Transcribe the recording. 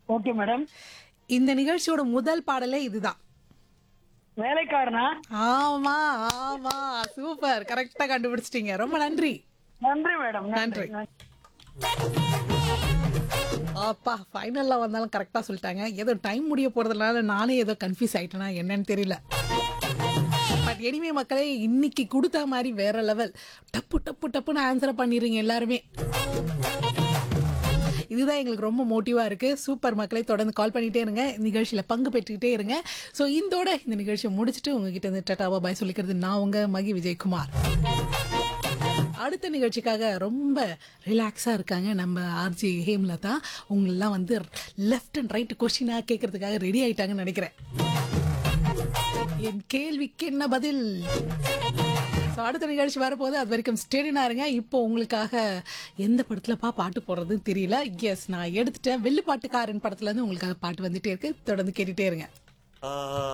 Okay madam இந்த நிகழ்ச்சியோட முதல் பாடலே இதுதான் வேலைக்காரனா ஆமா ஆமா சூப்பர் கரெக்டா கண்டுபிடிச்சிட்டீங்க ரொம்ப நன்றி நன்றி மேடம் நன்றி. அப்பா ஃபைனல்ல வந்தாலும் கரெக்டா சொல்லிட்டாங்க ஏதோ டைம் முடிய போறதுனால நானே ஏதோ கன்ஃபியூஸ் ஆயிட்டேனா என்னன்னு தெரியல பட் எனிமே மக்களே இன்னைக்கு கொடுத்த மாதிரி வேற லெவல் டப்பு டப்பு டப்புன்னு ஆன்சரை பண்ணிடுறீங்க எல்லாருமே இதுதான் எங்களுக்கு ரொம்ப மோட்டிவாக இருக்குது சூப்பர் மக்களை தொடர்ந்து கால் பண்ணிகிட்டே இருங்க நிகழ்ச்சியில் பங்கு பெற்றுக்கிட்டே இருங்க ஸோ இதோட இந்த நிகழ்ச்சியை முடிச்சுட்டு உங்ககிட்ட இருந்து டட்டாவா பாய் சொல்லிக்கிறது நான் உங்கள் மகி விஜயகுமார் அடுத்த நிகழ்ச்சிக்காக ரொம்ப ரிலாக்ஸாக இருக்காங்க நம்ம ஆர்ஜி ஹேம்லதா உங்களெல்லாம் வந்து லெஃப்ட் அண்ட் ரைட் கொஸ்டினாக கேட்கறதுக்காக ரெடி ஆயிட்டாங்கன்னு நினைக்கிறேன் என் கேள்விக்கு என்ன பதில் ஸோ அடுத்த நிகழ்ச்சி வரப்போது அது வரைக்கும் ஸ்டேடினா இருங்க இப்போ உங்களுக்காக எந்த படத்துலப்பா பாட்டு போடுறதுன்னு தெரியல எஸ் நான் எடுத்துட்டேன் வெள்ளுப்பாட்டுக்காரன் படத்துல இருந்து உங்களுக்காக பாட்டு வந்துட்டே இருக்கு தொடர்ந்து கேட்டுட்டே இருங்க ஆ